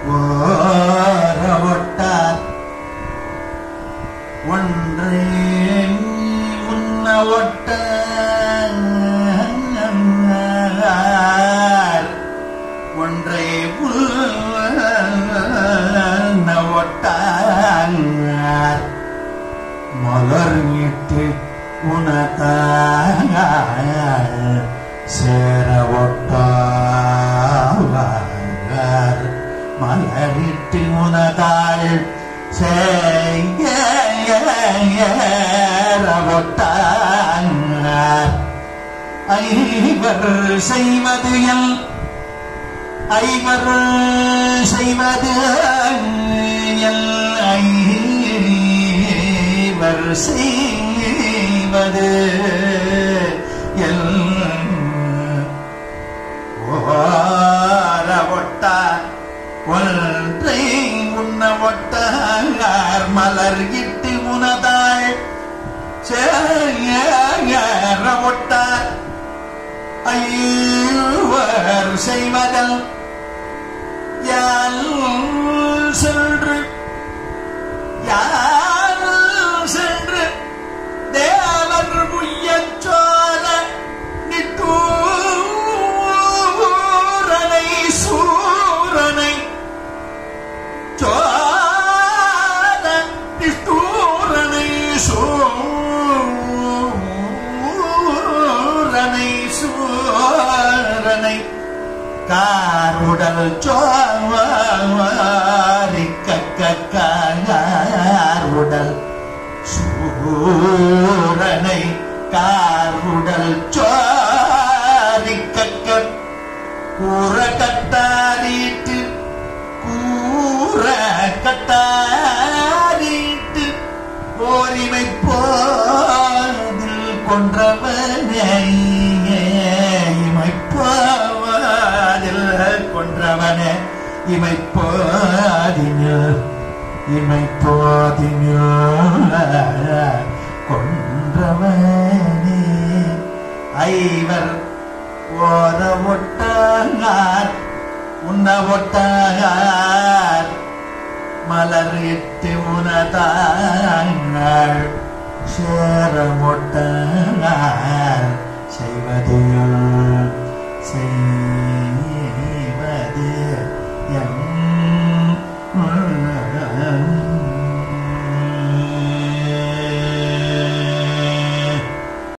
ஓர ஒட்டார் ஒன்றே உண்ண ஒட்டார் ஒன்றை உண்ண ஒட்டார் மலர் நீட்டு உனத்தார் சேர ஒட்டார் மலரிட்டு உனதாள் செய்ய ஒட்டார் ஐவர் செய்வது எல் ஐவர் செய்வது எல் ஐவர் செய்வது எல் ஓர ஒட்டார் ஒன்றை உண்ண ஒட்டார் மலர் இட்டு உனதாள் சேர ஒட்டார் ஐவர் செய்வதல் யால் சென்று யார் சென்று தேவர் உய்யச் சோர நிட்டூரனை சூரனை சோர நிட்டூரனை சூரனை சூரனை காருடல் சோவாரி காருடல் சூரனை காருடல் சோரி கக்க கூற கட்டாரிட்டு கூற கட்டாரிட்டு போரிமை போதில் கொன்றவனை இமைப்போதில் கொன்றவனே இமைப்போதினில் இமைப்போதினில் கொன்றவனே ஐவர் ஓத ஒட்டார் உண்ண ஒட்டார் மலர் இட்டு உனதாங்கள் சேர ஒட்டார்